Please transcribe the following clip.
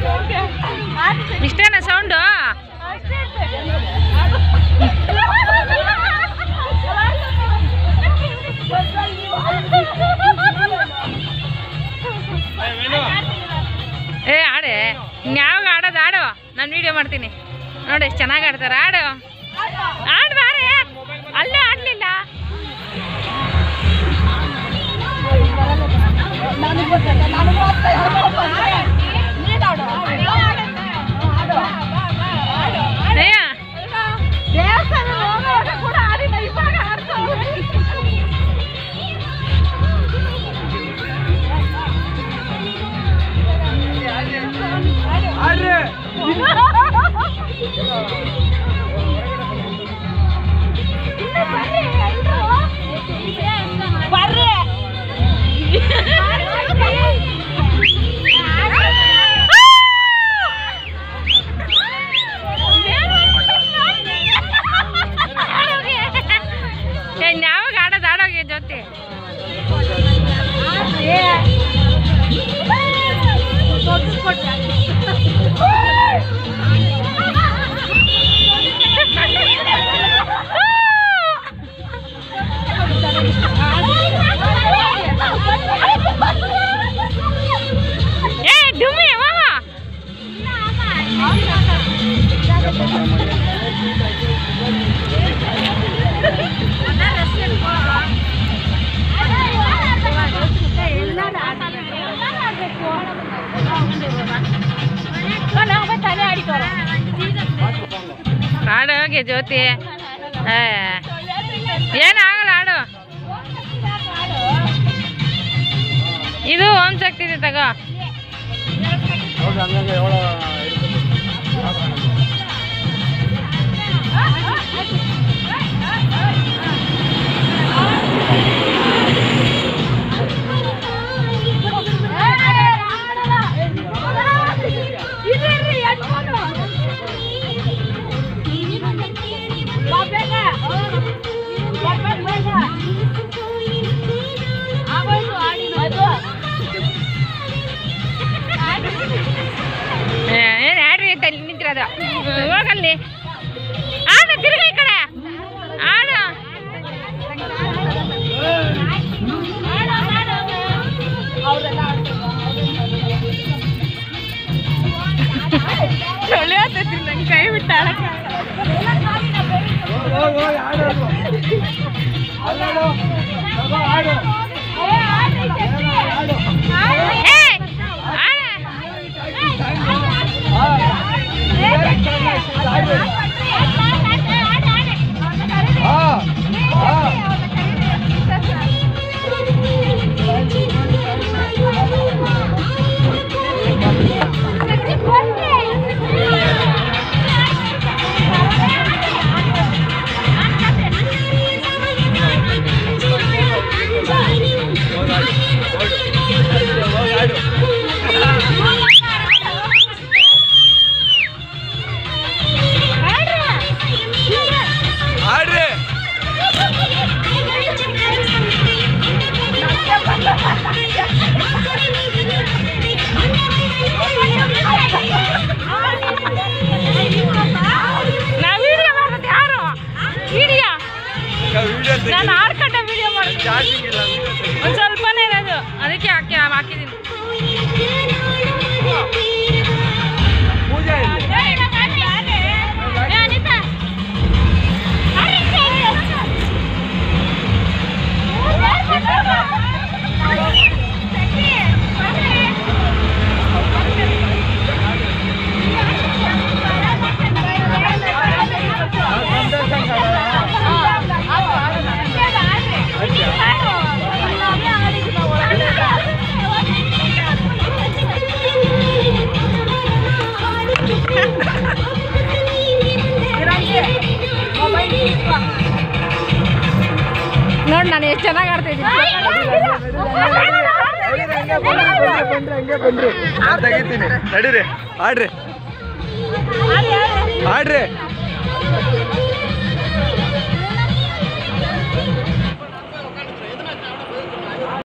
ಇಷ್ಟೇನಾ ಸೌಂಡು ಏ ಆಡೆ ಯಾವಾಗ ಆಡೋದು ಆಡು ನಾನು ವಿಡಿಯೋ ಮಾಡ್ತೀನಿ ನೋಡಿ ಎಷ್ಟು ಚೆನ್ನಾಗಿ ಆಡ್ತಾರೆ ಆಡು ಆಡು ಬಾರೆ ಅಲ್ಲೂ ಆಡ್ಲಿಲ್ಲ ಏ, ಏ, ಯಾವಾಗ ಆಡೋದು ಆಡೋಗೆ ಜೊತೆ ಏ ಡುಮ್ಮಿ ಹೋಗ ಆಡು ಹೋಗಿ ಜ್ಯೋತಿ ಏ, ಏನಾಗಲ್ಲ ಆಡು ಇದು ಓಂ ಶಕ್ತಿ ಇದೆ ತಗೋ ಏ, ಏನ್ ಆಡ್ರಿ ಅಂತ ಇಲ್ಲಿ ನಿಂತಿರೋದು ಹೋಗಲ್ಲಿ ಆಡು ತಿರ್ಗ ಈ ಕಡೆ ಆಡು ಚಳಿ ಆಗ್ತೈತಿ ನಂಗೆ ಕೈ ಬಿಟ್ಟ ಏ ಆಡ್ರಿ ನಾ ವಿಡಿಯೋ ಮಾಡ್ಬೇಕು ಯಾರು ವಿಡಿಯೋ ವಿಡಿಯೋ ನಾನು ಆಡ್ಕೊಂಡೆ ವಿಡಿಯೋ ಮಾಡ್ತೀನಿ ಚಾರ್ಜಿಂಗ್ ಇಲ್ಲ ಒಂದು ಸ್ವಲ್ಪನೇ ಇರೋದು ಅದಕ್ಕೆ ಹಾಕಿ ಹಾಕಿದ್ದೀನಿ ಪೂಜೆ ಇಲ್ಲ ಏ, ಅನಿತಾ. ನೋಡ್ ನಾನು ಎಷ್ಟು ಚೆನ್ನಾಗಿ ಆಡ್ತಾ ನಾನ್ ತೆಗಿತೀನಿ ನಡೀರಿ ಆಡ್ರಿ ಆಡ್ರಿ